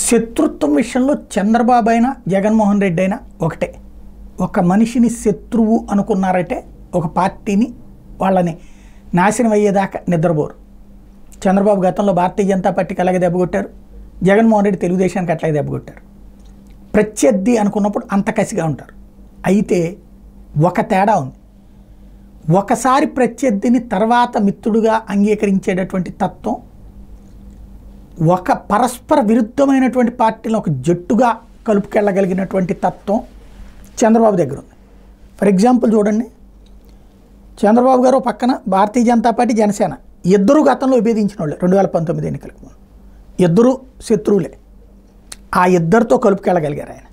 శత్రుత్వం విషయంలో చంద్రబాబు అయినా జగన్మోహన్ రెడ్డి అయినా ఒకటే ఒక మనిషిని శత్రువు అనుకున్నారంటే ఒక పార్టీని వాళ్ళని నాశనం అయ్యేదాకా నిద్రపోరు చంద్రబాబు గతంలో భారతీయ జనతా పార్టీకి అలాగే దెబ్బకొట్టారు జగన్మోహన్ రెడ్డి తెలుగుదేశానికి అట్లాగే దెబ్బకొట్టారు ప్రత్యర్థి అనుకున్నప్పుడు అంత కసిగా ఉంటారు అయితే ఒక తేడా ఉంది ఒకసారి ప్రత్యర్థిని తర్వాత మిత్రుడుగా అంగీకరించేటటువంటి తత్వం ఒక పరస్పర విరుద్ధమైనటువంటి పార్టీలను ఒక జట్టుగా కలుపుకెళ్ళగలిగినటువంటి తత్వం చంద్రబాబు దగ్గర ఉంది ఫర్ ఎగ్జాంపుల్ చూడండి చంద్రబాబు గారు ఓ పక్కన భారతీయ జనతా పార్టీ జనసేన ఇద్దరు గతంలో విభేదించిన వాళ్ళే రెండు వేల పంతొమ్మిది ఎన్నికలకు ముందు ఇద్దరు శత్రువులే ఆ ఇద్దరితో కలుపుకెళ్ళగలిగారు ఆయన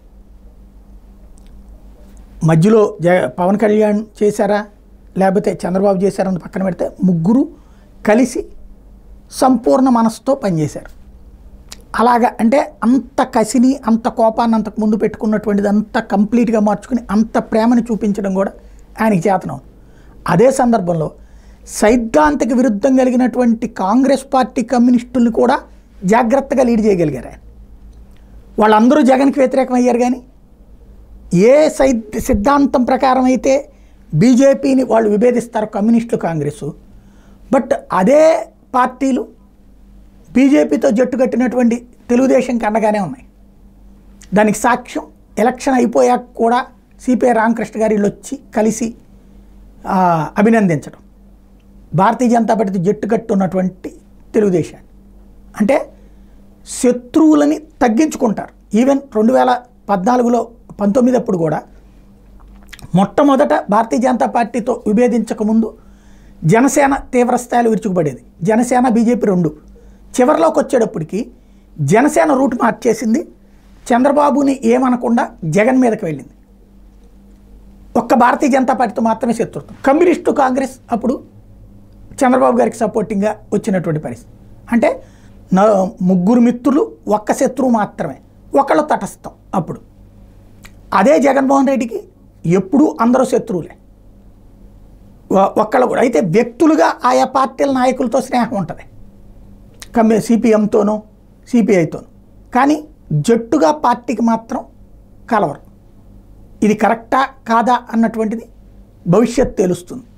మధ్యలో జ పవన్ కళ్యాణ్ చేశారా లేకపోతే చంద్రబాబు చేశారని పక్కన పెడితే ముగ్గురు కలిసి సంపూర్ణ మనసుతో పనిచేశారు అలాగా అంటే అంత కసిని అంత కోపాన్ని అంతకు ముందు పెట్టుకున్నటువంటిది అంత కంప్లీట్గా మార్చుకుని అంత ప్రేమని చూపించడం కూడా ఆయనకి చేతనం అదే సందర్భంలో సైద్ధాంతిక విరుద్ధం కలిగినటువంటి కాంగ్రెస్ పార్టీ కమ్యూనిస్టుల్ని కూడా జాగ్రత్తగా లీడ్ చేయగలిగారు ఆయన వాళ్ళందరూ జగన్కి వ్యతిరేకం అయ్యారు కానీ ఏ సై సిద్ధాంతం ప్రకారం అయితే బీజేపీని వాళ్ళు విభేదిస్తారు కమ్యూనిస్టులు కాంగ్రెస్ బట్ అదే పార్టీలు బీజేపీతో జట్టు కట్టినటువంటి తెలుగుదేశంకి అండగానే ఉన్నాయి దానికి సాక్ష్యం ఎలక్షన్ అయిపోయాక కూడా సిపిఐ రామకృష్ణ గారి వీళ్ళు వచ్చి కలిసి ఆ, అభినందించడం భారతీయ జనతా పార్టీ జట్టు కట్టున్నటువంటి తెలుగుదేశాన్ని అంటే శత్రువులని తగ్గించుకుంటారు ఈవెన్ రెండు వేల పద్నాలుగులో పంతొమ్మిది అప్పుడు కూడా మొట్టమొదట భారతీయ జనతా పార్టీతో విభేదించక ముందు జనసేన తీవ్ర స్థాయిలో విరుచుకుపడేది జనసేన బీజేపీ రెండు చివరిలోకి వచ్చేటప్పటికి జనసేన రూట్ మార్చేసింది చంద్రబాబుని ఏమనకుండా జగన్ మీదకి వెళ్ళింది ఒక్క భారతీయ జనతా పార్టీతో మాత్రమే శత్రుత్వం కమ్యూనిస్టు కాంగ్రెస్ అప్పుడు చంద్రబాబు గారికి సపోర్టింగ్గా వచ్చినటువంటి పరిస్థితి అంటే నా ముగ్గురు మిత్రులు ఒక్క శత్రువు మాత్రమే ఒకళ్ళు తటస్థం అప్పుడు అదే జగన్మోహన్ రెడ్డికి ఎప్పుడూ అందరూ శత్రువులే ఒ- ఒక్కళ్ళు కూడా అయితే వ్యక్తులుగా ఆయా పార్టీల నాయకులతో స్నేహం ఉంటుంది కమ్యూ సిపిఎంతోనూ సిపిఐతోనూ కానీ జట్టుగా పార్టీకి మాత్రం కలవరు ఇది కరెక్టా కాదా అన్నటువంటిది భవిష్యత్ తెలుస్తుంది